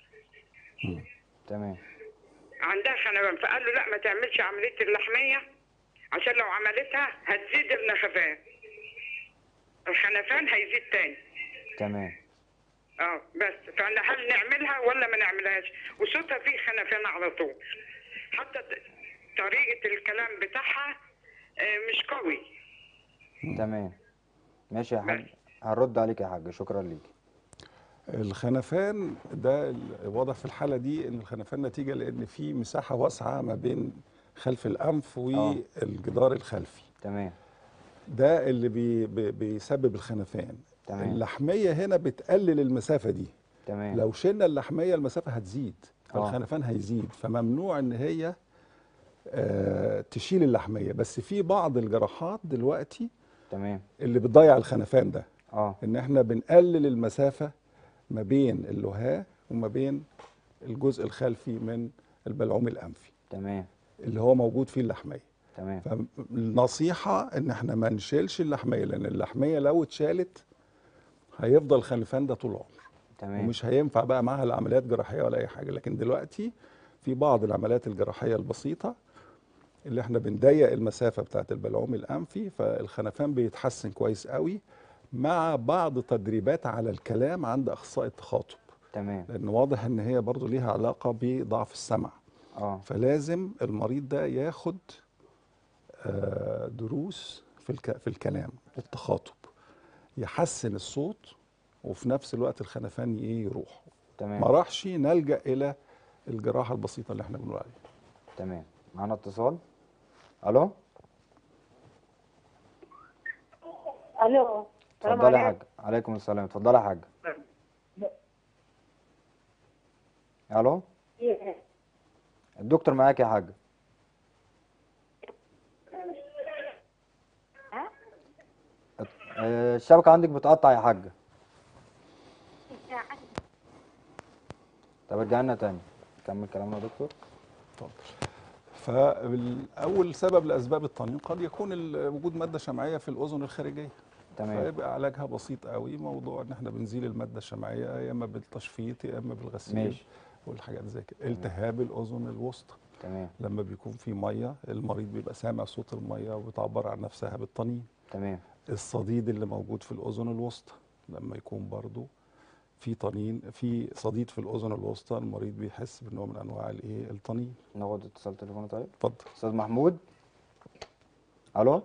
تمام عندها خنفان فقالوا لا ما تعملش عمليه اللحميه عشان لو عملتها هتزيد النخفان الخنفان هيزيد تاني تمام اه بس فانا هل نعملها ولا ما نعملهاش وصوتها فيه خنفان على طول حتى ت- طريقه الكلام بتاعها آه، مش قوي تمام ماشي يا حاج هنرد عليك يا حاج شكرا ليك الخنفان ده ال- واضح في الحاله دي ان الخنفان نتيجه لان في مساحه واسعه ما بين خلف الانف والجدار الخلفي تمام ده اللي بي بي بيسبب الخنفان تمام. اللحميه هنا بتقلل المسافه دي تمام لو شلنا اللحميه المسافه هتزيد آه. فالخنفان هيزيد فممنوع ان هي آه تشيل اللحميه بس في بعض الجراحات دلوقتي تمام اللي بتضيع الخنفان ده اه ان احنا بنقلل المسافه ما بين اللهاه وما بين الجزء الخلفي من البلعوم الانفي تمام اللي هو موجود فيه اللحميه تمام فالنصيحه ان احنا ما نشيلش اللحميه لان اللحميه لو اتشالت هيفضل الخنفان ده طول العمر تمام ومش هينفع بقى معاها العمليات جراحيه ولا اي حاجه لكن دلوقتي في بعض العمليات الجراحيه البسيطه اللي احنا بنضيق المسافه بتاعت البلعوم الانفي فالخنفان بيتحسن كويس قوي مع بعض تدريبات على الكلام عند اخصائي التخاطب تمام لان واضح ان هي برضو ليها علاقه بضعف السمع اه فلازم المريض ده ياخد آه، دروس في الك... في الكلام التخاطب يحسن الصوت وفي نفس الوقت الخنفان ايه يروح تمام ما راحش نلجا الى الجراحه البسيطه اللي احنا بنقول عليها تمام معانا اتصال الو الو السلام اتفضلي يا عليكم. حاج عليكم السلام اتفضلي يا حاج الو الدكتور معاك يا حاج ات- آه، الشبكة عندك بتقطع يا حاج طب ارجع لنا تاني كمل كلامنا يا دكتور اتفضل فاول سبب لاسباب الطنين قد يكون ال- وجود ماده شمعيه في الاذن الخارجيه تمام فيبقى علاجها بسيط قوي موضوع ان احنا بنزيل الماده الشمعيه يا اما بالتشفيط يا اما بالغسيل ماشي. والحاجات زي كده التهاب الاذن الوسطى تمام لما بيكون في ميه المريض بيبقى سامع صوت الميه وبتعبر عن نفسها بالطنين تمام الصديد اللي موجود في الاذن الوسطى لما يكون برضو في طنين في صديد في الاذن الوسطى المريض بيحس بنوع من انواع الايه الطنين ناخد اتصال تليفوني طيب اتفضل استاذ محمود الو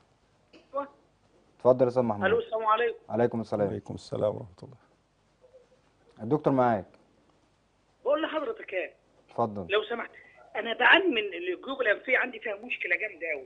اتفضل يا استاذ محمود الو السلام عليكم عليكم السلام عليكم السلام ورحمه الله الدكتور معاك بقول لحضرتك ايه اتفضل لو سمحت انا بعاني من الجيوب الانفيه عندي فيها مشكله جامده قوي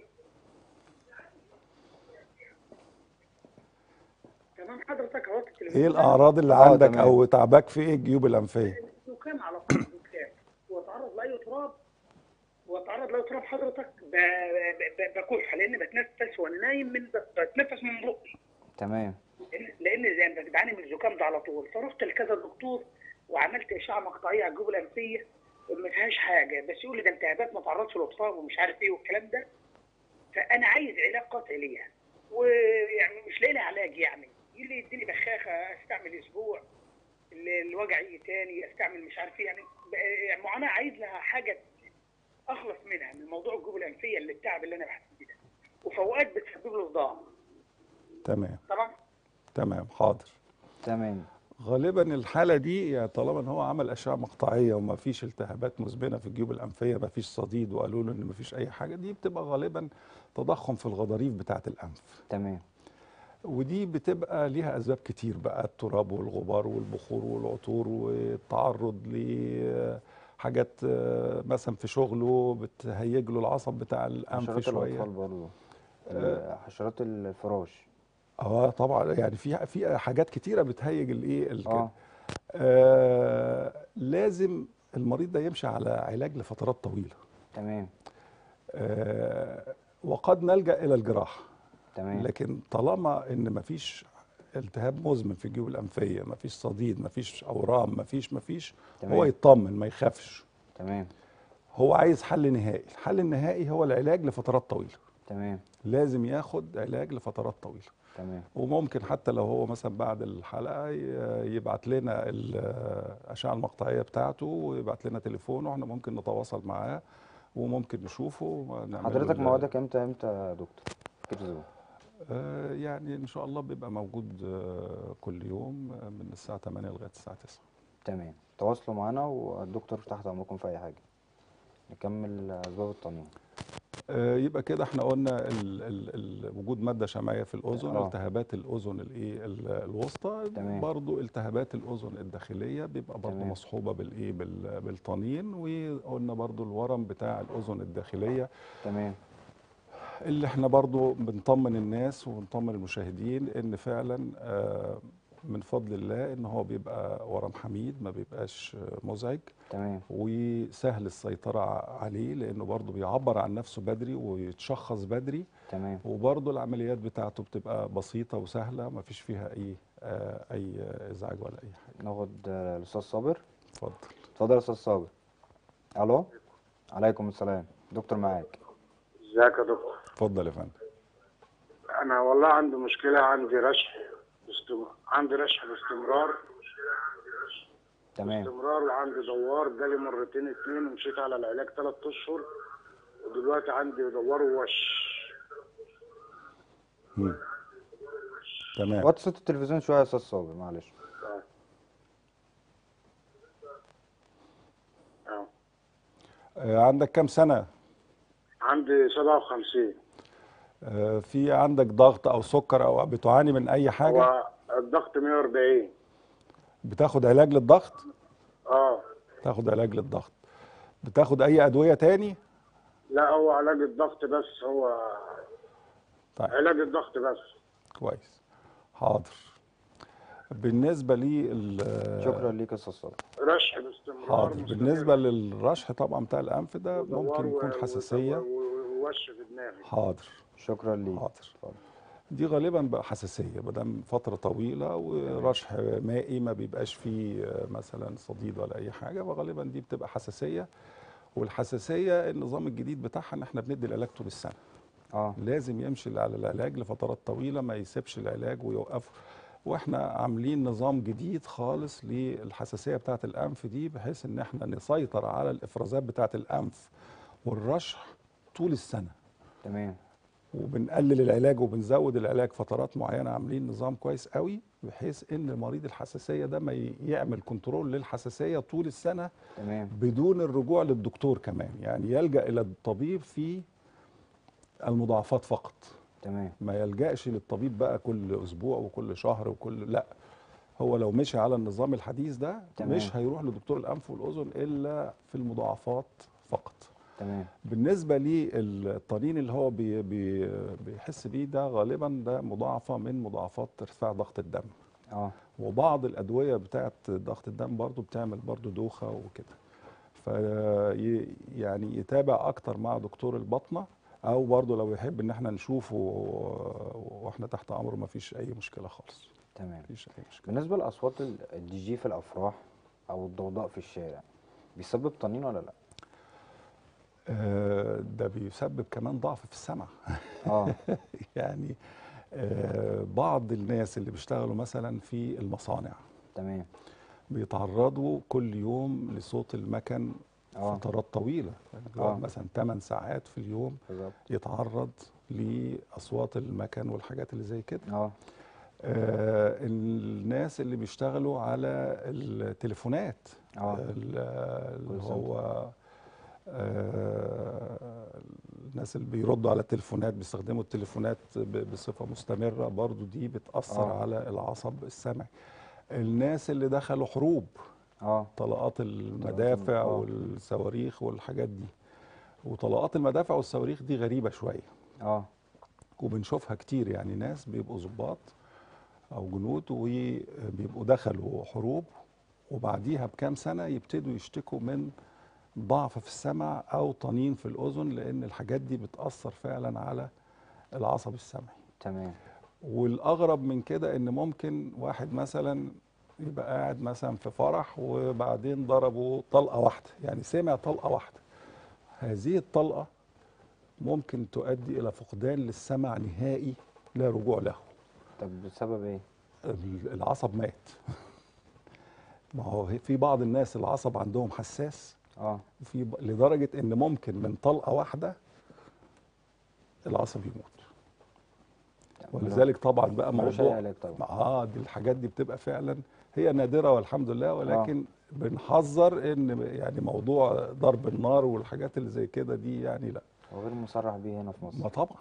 تمام حضرتك اهو التليفون ايه الاعراض اللي آه، عندك تمام. او تعباك في ايه الجيوب الانفيه زكام على طول زكام واتعرض لاي تراب واتعرض لاي تراب حضرتك ب- ب- ب- بكح لان بتنفس وانا نايم من بتنفس من بقي تمام لان لان زي ما بعاني من الزكام ده على طول فرحت لكذا دكتور وعملت اشعه مقطعيه على الجيوب الانفيه ما فيهاش حاجه بس يقول لي ده التهابات ما تعرضش للاطفال ومش عارف ايه والكلام ده فانا عايز علاج قطعي ليها ويعني مش لاقي لها علاج يعني يقول لي اديني بخاخه استعمل اسبوع ال- الوجع يجي تاني استعمل مش عارف ايه يعني ب- يعني معاناه عايز لها حاجه اخلص منها من موضوع الجيوب الانفيه اللي التعب اللي انا بحس بيه ده وفوقات بتسبب له صداع تمام طبعا تمام حاضر تمام غالبا الحاله دي يعني طالما ان هو عمل اشعه مقطعيه وما فيش التهابات مزمنه في الجيوب الانفيه ما فيش صديد وقالوا له ان ما فيش اي حاجه دي بتبقى غالبا تضخم في الغضاريف بتاعه الانف تمام ودي بتبقى ليها اسباب كتير بقى التراب والغبار والبخور والعطور والتعرض لحاجات آه، مثلا في شغله بتهيج له العصب بتاع الانف حشرات شويه الاطفال برضه ال- حشرات الفراش اه طبعا يعني في في حاجات كتيره بتهيج الايه الك- اه آه لازم المريض ده يمشي على علاج لفترات طويله تمام آه وقد نلجا الى الجراحه تمام لكن طالما ان مفيش التهاب مزمن في الجيوب الانفيه مفيش صديد مفيش اورام مفيش مفيش تمام. هو يطمن ما يخافش تمام هو عايز حل نهائي الحل النهائي هو العلاج لفترات طويله تمام لازم ياخد علاج لفترات طويله تمام وممكن حتى لو هو مثلا بعد الحلقه ي- يبعت لنا الاشعه المقطعيه بتاعته ويبعت لنا تليفون واحنا ممكن نتواصل معاه وممكن نشوفه ونعمل حضرتك له- موعدك امتى امتى يا دكتور كيرزون آه، يعني ان شاء الله بيبقى موجود آه، كل يوم آه، من الساعه 8 لغايه الساعه 9 تمام تواصلوا معانا والدكتور تحت امركم في اي حاجه نكمل اسباب الطنين آه، يبقى كده احنا قلنا ال ال ال وجود ماده شمعيه في الاذن آه. التهابات الاذن الايه ال- الوسطى تمام. برضو التهابات الاذن الداخليه بيبقى برضو تمام. مصحوبه بالايه بال- بالطنين وقلنا برضو الورم بتاع الاذن الداخليه تمام اللي احنا برضو بنطمن الناس ونطمن المشاهدين ان فعلا آه، من فضل الله ان هو بيبقى ورم حميد ما بيبقاش آه، مزعج تمام وسهل السيطرة ع- عليه لأنه برضه بيعبر عن نفسه بدري ويتشخص بدري تمام وبرضه العمليات بتاعته بتبقى بسيطة وسهلة ما فيش فيها أي آه، أي إزعاج ولا أي حاجة ناخد آه، الاستاذ صابر اتفضل اتفضل يا استاذ صابر الو عليكم السلام دكتور معاك ازيك يا دكتور اتفضل يا فندم انا والله عندي مشكله عندي رشح باستم... عندي رشح باستمرار تمام باستمرار وعندي دوار جالي مرتين اتنين ومشيت على العلاج ثلاث اشهر ودلوقتي عندي يدوروا وش مم. تمام وطي صوت التلفزيون شويه يا استاذ صابر معلش آه. آه، عندك كام سنة عندي 57 آه، في عندك ضغط او سكر او بتعاني من اي حاجة هو الضغط 140 بتاخد علاج للضغط اه تاخد علاج للضغط بتاخد اي ادوية تاني لا هو علاج الضغط بس هو طيب علاج الضغط بس كويس حاضر بالنسبة لي ال- شكرا ليك يا استاذ صابر رشح باستمرار حاضر مستمر. بالنسبة للرشح طبعا بتاع الأنف ده ودوار ممكن يكون و- حساسية و- و- ووش في دماغي حاضر شكرا ليك حاضر اتفضل. دي غالبا بقى حساسية مادام فترة طويلة ورشح مائي ما بيبقاش فيه آه، مثلا صديد ولا أي حاجة فغالبا دي بتبقى حساسية والحساسية النظام الجديد بتاعها إن إحنا بندي العلاج طول السنة اه لازم يمشي على العلاج لفترات طويلة ما يسيبش العلاج ويوقفه واحنا عاملين نظام جديد خالص للحساسية بتاعة الأنف دي بحيث ان احنا نسيطر على الإفرازات بتاعة الأنف والرشح طول السنة تمام وبنقلل العلاج وبنزود العلاج فترات معينة عاملين نظام كويس قوي بحيث ان مريض الحساسية ده ما ي- يعمل كنترول للحساسية طول السنة تمام بدون الرجوع للدكتور كمان يعني يلجأ إلى الطبيب في المضاعفات فقط تمام ما يلجأش للطبيب بقى كل اسبوع وكل شهر وكل لا هو لو مشي على النظام الحديث ده تمام. مش هيروح لدكتور الانف والاذن الا في المضاعفات فقط تمام بالنسبه للطنين اللي هو بي بي بيحس بيه ده غالبا ده مضاعفه من مضاعفات ارتفاع ضغط الدم اه وبعض الادويه بتاعه ضغط الدم برضو بتعمل برضو دوخه وكده ف يعني يتابع اكتر مع دكتور الباطنه او برضو لو يحب ان احنا نشوفه واحنا تحت امره ما فيش اي مشكله خالص تمام مفيش اي مشكله بالنسبه لاصوات ال- الدي جي في الافراح او الضوضاء في الشارع بيسبب طنين ولا لا آه، ده بيسبب كمان ضعف في السمع اه يعني آه، بعض الناس اللي بيشتغلوا مثلا في المصانع تمام بيتعرضوا كل يوم لصوت المكن اه فترات طويله يعني آه. بيقعد مثلا 8 ساعات في اليوم بالظبط يتعرض لاصوات المكن والحاجات اللي زي كده اه آه الناس اللي بيشتغلوا على التليفونات اه ال- اللي كول هو آه الناس اللي بيردوا على التليفونات بيستخدموا التليفونات ب- بصفة مستمرة برضو دي بتأثر آه. على العصب السمعي الناس اللي دخلوا حروب اه طلقات المدافع آه. والصواريخ والحاجات دي وطلقات المدافع والصواريخ دي غريبة شوية اه وبنشوفها كتير يعني ناس بيبقوا ضباط او جنود وبيبقوا دخلوا حروب وبعديها بكام سنه يبتدوا يشتكوا من ضعف في السمع او طنين في الاذن لان الحاجات دي بتاثر فعلا على العصب السمعي تمام والاغرب من كده ان ممكن واحد مثلا يبقى قاعد مثلا في فرح وبعدين ضربوا طلقه واحده يعني سمع طلقه واحده هذه الطلقه ممكن تؤدي الى فقدان للسمع نهائي لا رجوع له طب بسبب ايه ال- العصب مات ما هو في بعض الناس العصب عندهم حساس اه وفي ب- لدرجه ان ممكن من طلقه واحده العصب يموت ولذلك طبعا بقى ملوش أي موضوع علاج طبعا اه دي الحاجات دي بتبقى فعلا هي نادره والحمد لله ولكن بنحذر ان يعني موضوع ضرب النار والحاجات اللي زي كده دي يعني لا وغير مصرح بيه هنا في ما مصر طبعا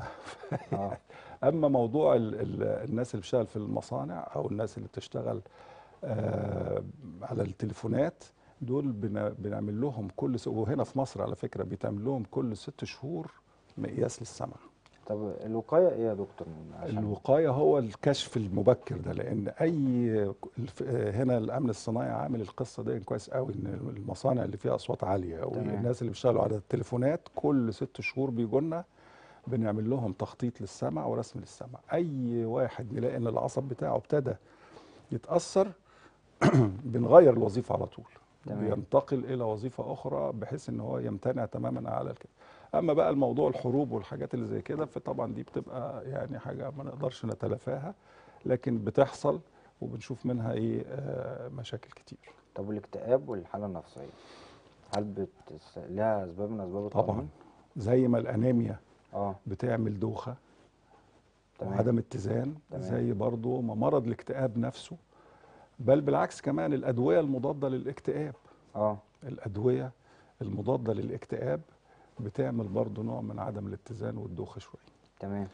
اه اما موضوع ال ال الناس اللي بتشتغل في المصانع او الناس اللي بتشتغل آه على التليفونات دول بنا- بنعمل لهم كل س... وهنا في مصر على فكره بيتعمل لهم كل ست شهور مقياس للسمع طب الوقايه ايه يا دكتور من عشان الوقايه هو الكشف المبكر ده لان اي الف- هنا الامن الصناعي عامل القصه دي كويس قوي ان المصانع اللي فيها اصوات عاليه او تمام. الناس اللي بيشتغلوا على التليفونات كل ست شهور بيجوا لنا بنعمل لهم تخطيط للسمع ورسم للسمع اي واحد نلاقي ان العصب بتاعه ابتدى يتاثر بنغير الوظيفه على طول تمام. بينتقل الى وظيفه اخرى بحيث ان هو يمتنع تماما على الكده اما بقى الموضوع الحروب والحاجات اللي زي كده فطبعا دي بتبقى يعني حاجه ما نقدرش نتلافاها لكن بتحصل وبنشوف منها ايه آه، مشاكل كتير طب والاكتئاب والحاله النفسيه هل بت... لها اسباب من اسباب طبعا الطنين زي ما الانيميا اه بتعمل دوخه تمام. وعدم اتزان تمام. زي برضو ما مرض الاكتئاب نفسه بل بالعكس كمان الادويه المضاده للاكتئاب اه الادويه المضاده للاكتئاب بتعمل برضو نوع من عدم الاتزان والدوخه شويه تمام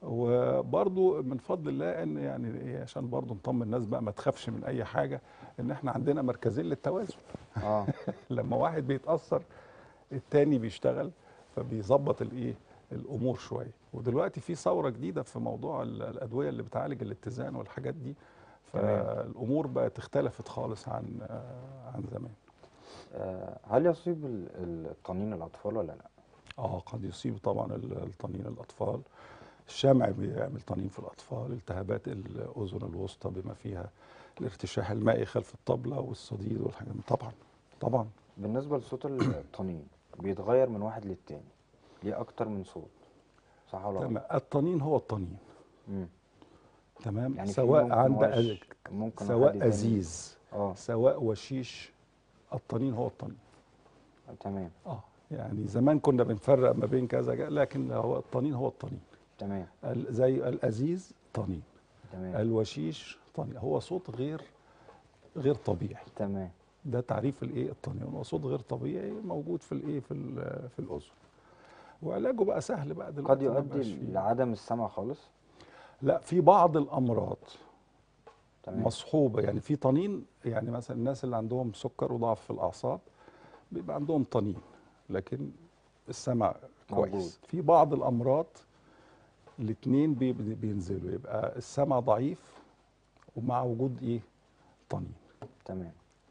وبرضو من فضل الله ان يعني إيه عشان برضو نطمن الناس بقى ما تخافش من اي حاجه ان احنا عندنا مركزين للتوازن اه لما واحد بيتاثر التاني بيشتغل فبيظبط الايه الامور شويه ودلوقتي في ثوره جديده في موضوع ال- الادويه اللي بتعالج الاتزان والحاجات دي تمام. فالامور بقت اختلفت خالص عن آه، عن زمان آه، هل يصيب ال- ال- الطنين الاطفال ولا لا اه قد يصيب طبعا ال- الطنين الاطفال الشمع بيعمل طنين في الاطفال التهابات الاذن الوسطى بما فيها الارتشاح المائي خلف الطبله والصديد والحاجات دي. طبعا طبعا بالنسبه لصوت الطنين بيتغير من واحد للتاني ليه اكتر من صوت صح ولا تمام غلط الطنين هو الطنين مم. تمام يعني في سواء ممكن عند وش- ممكن واحد سواء تاني- ازيز اه سواء وشيش الطنين هو الطنين تمام اه يعني زمان كنا بنفرق ما بين كذا جا- لكن هو الطنين هو الطنين تمام ال- زي الازيز طنين تمام الوشيش طنين هو صوت غير غير طبيعي تمام ده تعريف الايه الطنين هو صوت غير طبيعي موجود في الايه في ال- في الاذن وعلاجه بقى سهل بقى دلوقتي قد ما يؤدي بقاش فيه- لعدم السمع خالص لا في بعض الامراض تمام مصحوبه يعني في طنين يعني مثلا الناس اللي عندهم سكر وضعف في الاعصاب بيبقى عندهم طنين لكن السمع موجود. كويس في بعض الامراض الاثنين بينزلوا يبقى السمع ضعيف ومع وجود ايه طنين تمام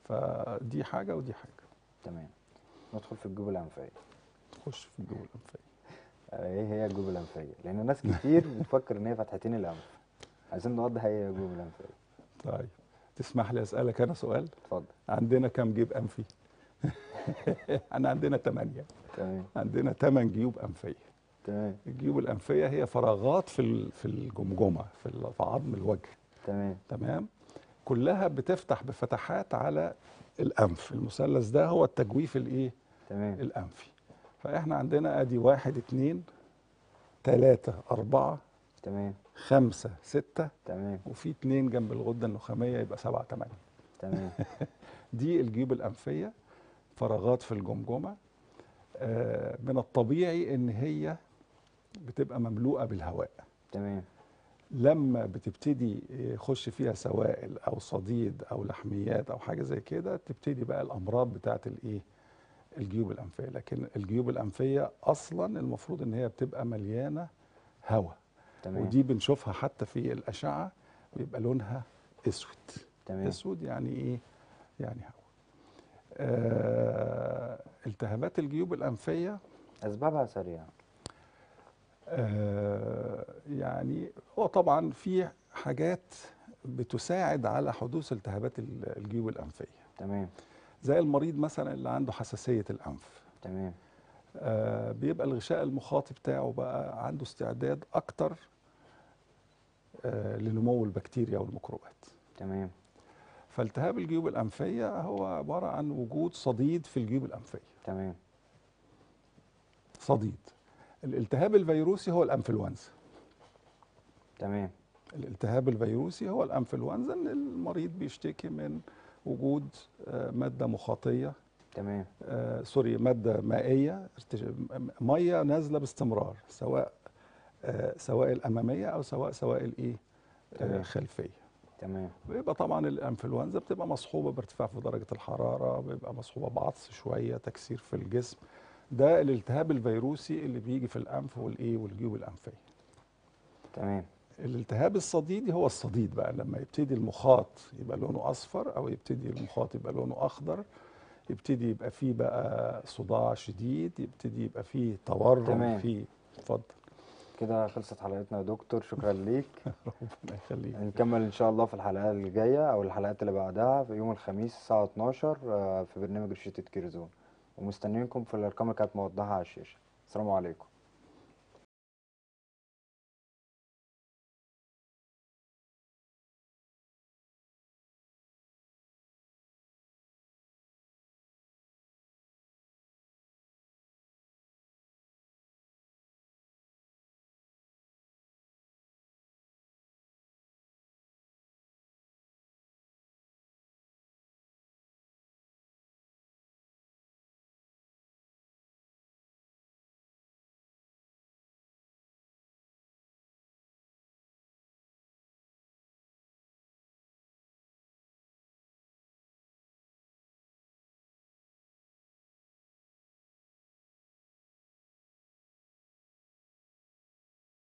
فدي حاجه ودي حاجه تمام ندخل في الجيوب الانفيه تخش في الجو الانفيه آه، ايه هي الجيوب الانفيه لان ناس كتير بتفكر ان هي فتحتين الانف عايزين نوضح هي الجيوب الانفيه طيب تسمح لي اسالك انا سؤال اتفضل عندنا كم جيب انفي احنا عندنا ثمانية تمام عندنا ثمان جيوب انفيه تمام الجيوب الانفيه هي فراغات في ال- في الجمجمه في ال- في عظم الوجه تمام تمام كلها بتفتح بفتحات على الانف المثلث ده هو التجويف الايه تمام الانفي فاحنا عندنا ادي واحد اتنين تلاتة أربعة تمام خمسة ستة تمام وفي اتنين جنب الغدة النخامية يبقى سبعة تمانية تمام دي الجيوب الأنفية فراغات في الجمجمة آه، من الطبيعي إن هي بتبقى مملوءة بالهواء تمام لما بتبتدي يخش فيها سوائل او صديد او لحميات او حاجه زي كده تبتدي بقى الامراض بتاعت الايه الجيوب الانفيه لكن الجيوب الانفيه اصلا المفروض ان هي بتبقى مليانه هواء تمام ودي بنشوفها حتى في الاشعه بيبقى لونها اسود تمام اسود يعني ايه يعني هواء آه التهابات الجيوب الانفيه اسبابها سريعه آه، يعني هو طبعا في حاجات بتساعد على حدوث التهابات ال- الجيوب الأنفية تمام زي المريض مثلا اللي عنده حساسية الأنف تمام آه، بيبقى الغشاء المخاطي بتاعه بقى عنده استعداد أكتر آه، لنمو البكتيريا والميكروبات تمام فالتهاب الجيوب الأنفية هو عبارة عن وجود صديد في الجيوب الأنفية تمام صديد الالتهاب الفيروسي هو الأنفلونزا تمام الالتهاب الفيروسي هو الانفلونزا ان المريض بيشتكي من وجود آه، ماده مخاطيه تمام آه، سوري ماده مائيه ارتج- م- ميه نازله باستمرار سواء آه، سوائل اماميه او سواء سوائل ايه آه، تمام. خلفيه تمام بيبقى طبعا الانفلونزا بتبقى مصحوبه بارتفاع في درجه الحراره بيبقى مصحوبه بعطس شويه تكسير في الجسم ده الالتهاب الفيروسي اللي بيجي في الانف والايه والجيوب الانفيه تمام الالتهاب الصديدي هو الصديد بقى لما يبتدي المخاط يبقى لونه اصفر او يبتدي المخاط يبقى لونه اخضر يبتدي يبقى فيه بقى صداع شديد يبتدي يبقى فيه تورم تمام. فيه اتفضل كده خلصت حلقتنا يا دكتور شكرا ليك ربنا يخليك نكمل ان شاء الله في الحلقه الجايه او الحلقات اللي بعدها في يوم الخميس الساعه 12 آه، في برنامج رشيدة كيرزون ومستنيينكم في الارقام اللي كانت موضحه على الشاشه السلام عليكم